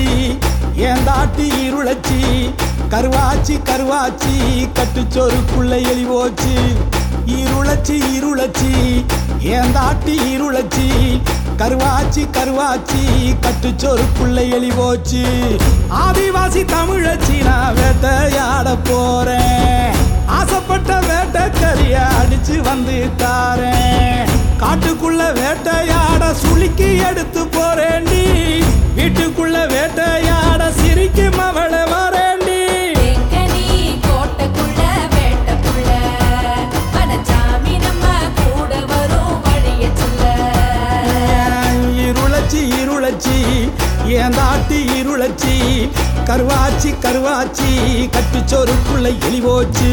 ஏந்தாட்டி இருளச்சி கருவாச்சி கருவாச்சி கட்டுச்சோறுக்குள்ள எலி போச்சு இருளச்சி இருளச்சி ஏந்தாட்டி இருளச்சி கருவாச்சி கருவாச்சி கட்டுச்சோறுக்குள்ள எலி போச்சு ஆதிவாசி தமிழச்சி நான் வேட்டையாட போறேன் ஆசைப்பட்ட வேட்டைக்கறிய அடிச்சு வந்து தாரேன் காட்டுக்குள்ள வேட்டையாட சுளுக்கி எடுத்து போறேன்டி வீட்டுக்குள்ள வேட்டையாட சிரிக்கும் அவளை வரேன்டி தேக்கனி கோட்டைக்குள்ள வேட்டக்குள்ள வனச்சாமி நம்ம கூட வரும் வழிய சொல்ல இருளச்சி இருளச்சி ஏந்தாட்டி இருளச்சி கருவாச்சி கருவாச்சி கட்டுச்சோறுக்குள்ள எலி போச்சு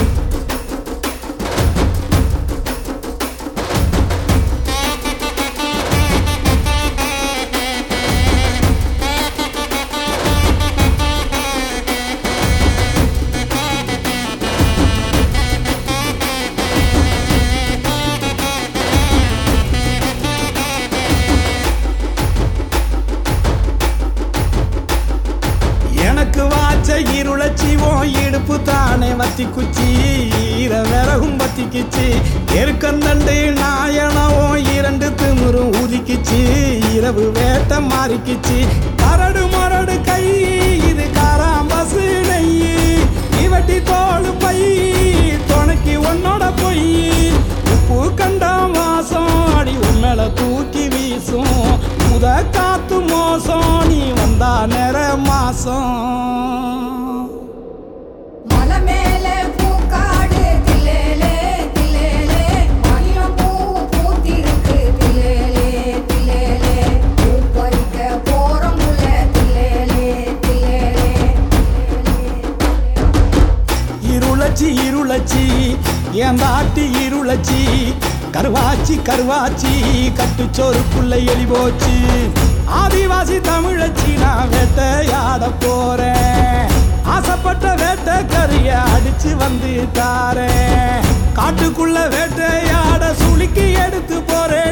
எனக்கு வாச்ச இருளச்சி உன் இடுப்பு தானே வத்தி குச்சி ஈர விறகும் பத்திக்குச்சு எருக்கந்தண்டு நாயனவும் இரண்டு திமிரும் ஊதிக்குச்சு இரவு வேட்ட மாறிக்குச்சு கரடு மரடு கை இது காராம்பசு நெய் இவட்டி தோல் பை துணைக்கு உன்னோட பொய் உப்பு கண்டம் வாசம் அடி உண்மையில தூக்கி வீசும் முத காத்து மோசம் நீ வந்தா நிற மாசம் மலை மேல பூக்காடு தில்லேலே தில்லேலே மணியம் பூ பூத்திருக்கு தில்லேலே தில்லேலே பூ பறிக்க போறோம் முல்ல தில்லேலே தில்லேலே இருளச்சி இருளச்சி ஏந்தாட்டி இருளச்சி கருவாச்சி கருவாச்சி கட்டுச்சோறுக்குள்ள எலி போச்சு ஆதிவாசி தமிழச்சி நான் வேட்டையாட போறேன் ஆசைப்பட்ட வேட்டைக்கறிய அடிச்சு வந்து தாரேன் காட்டுக்குள்ள வேட்டையாட சுளுக்கி எடுத்து போறேன்